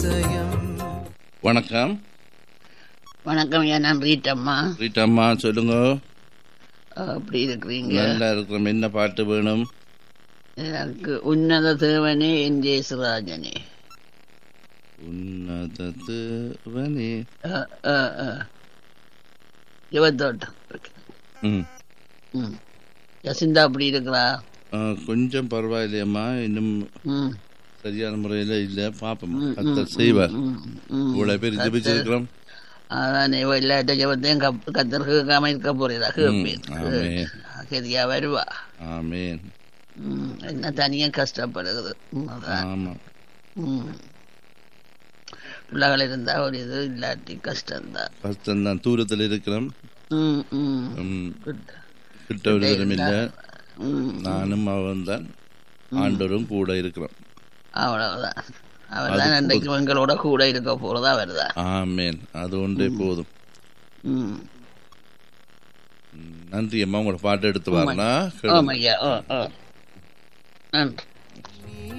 அதிசயம் வணக்கம் வணக்கம் ஐயா நான் ரீட்டம்மா ரீட்டம்மா சொல்லுங்க அப்படி இருக்கிறீங்க நல்லா இருக்கிறோம் என்ன பாட்டு வேணும் எனக்கு உன்னத தேவனே என் ஜெயசுராஜனே உன்னதவனே யுவத்தோட்டம் இருக்கு. ம் ம் யசிந்தா அப்படி இருக்கிறா ஆ, கொஞ்சம் பரவாயில்லையம்மா இன்னும் ம் சரியான முறையில் இல்லை பார்ப்போம் கத்தர் செய்வார் ம், ம். இவ்வளவு பேர் ஜெபிச்சிருக்கிறோம் அதான் இவ இல்லாட்ட ஜபத்தையும் கப் கத்தர் கேட்காம இருக்க போறதா கேட்பேன் ஆமென். சரியா வருவா ஆமேன் ம், என்ன தனியா கஷ்டப்படுகிறது ம், அதான். ஆமா ம். பிள்ளைகள் இருந்தா ஒரு இது இல்லாட்டி கஷ்டம்தான் கஷ்டம்தான் தூரத்தில் இருக்கிறோம் ம் ம் ம், Good. கிட்ட ஒருவரும் இல்லை ம் நானும் அவன் தான் ஆண்டவரும் கூட இருக்கிறோம் அவ்வளவுதான் அவர் தான் அன்றைக்கு எங்களோட கூட இருக்க போறதா வருதா ஆமேன் அது ஒன்றே போதும் ம் நன்றி அம்மா உங்களோட பாட்டு எடுத்து வரலாம் ஓ ஐயா ஓ ஓ நன்றி